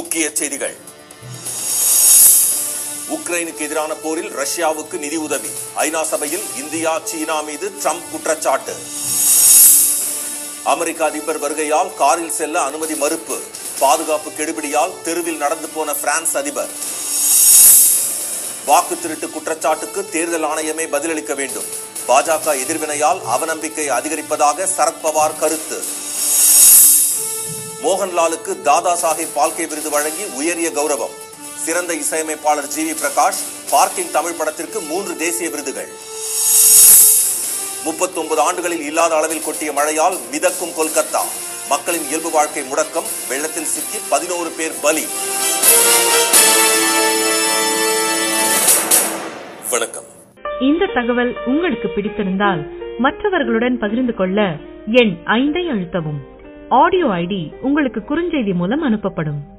முக்கிய செய்திகள் உக்ரைனுக்கு எதிரான போரில் ரஷ்யாவுக்கு நிதி உதவி ஐநா சபையில் இந்தியா சீனா மீது ட்ரம்ப் குற்றச்சாட்டு அமெரிக்க அதிபர் வருகையால் காரில் செல்ல அனுமதி மறுப்பு பாதுகாப்பு கெடுபிடியால் தெருவில் நடந்து போன பிரான்ஸ் அதிபர் வாக்கு திருட்டு குற்றச்சாட்டுக்கு தேர்தல் ஆணையமே பதிலளிக்க வேண்டும் பாஜக எதிர்வினையால் அவநம்பிக்கை அதிகரிப்பதாக சரத்பவார் கருத்து மோகன்லாலுக்கு தாதா சாஹேப் பால்கே விருது வழங்கி உயரிய கௌரவம் சிறந்த இசையமைப்பாளர் G V Prakash Parking Tamil படத்திற்கு மூன்று தேசிய விருதுகள் முப்பத்தொன்பது ஆண்டுகளில் இல்லாத அளவில் கொட்டிய மழையால் மிதக்கும் கொல்கத்தா மக்களின் இயல்பு வாழ்க்கை முடக்கம் வெள்ளத்தில் சிக்கி பதினோரு பேர் பலி வணக்கம் இந்த தகவல் உங்களுக்கு பிடித்திருந்தால் மற்றவர்களுடன் பகிர்ந்து கொள்ள எண் ஐந்தை அழுத்தவும் ஆடியோ ஐடி உங்களுக்கு குறுஞ்செய்தி மூலம் அனுப்பப்படும்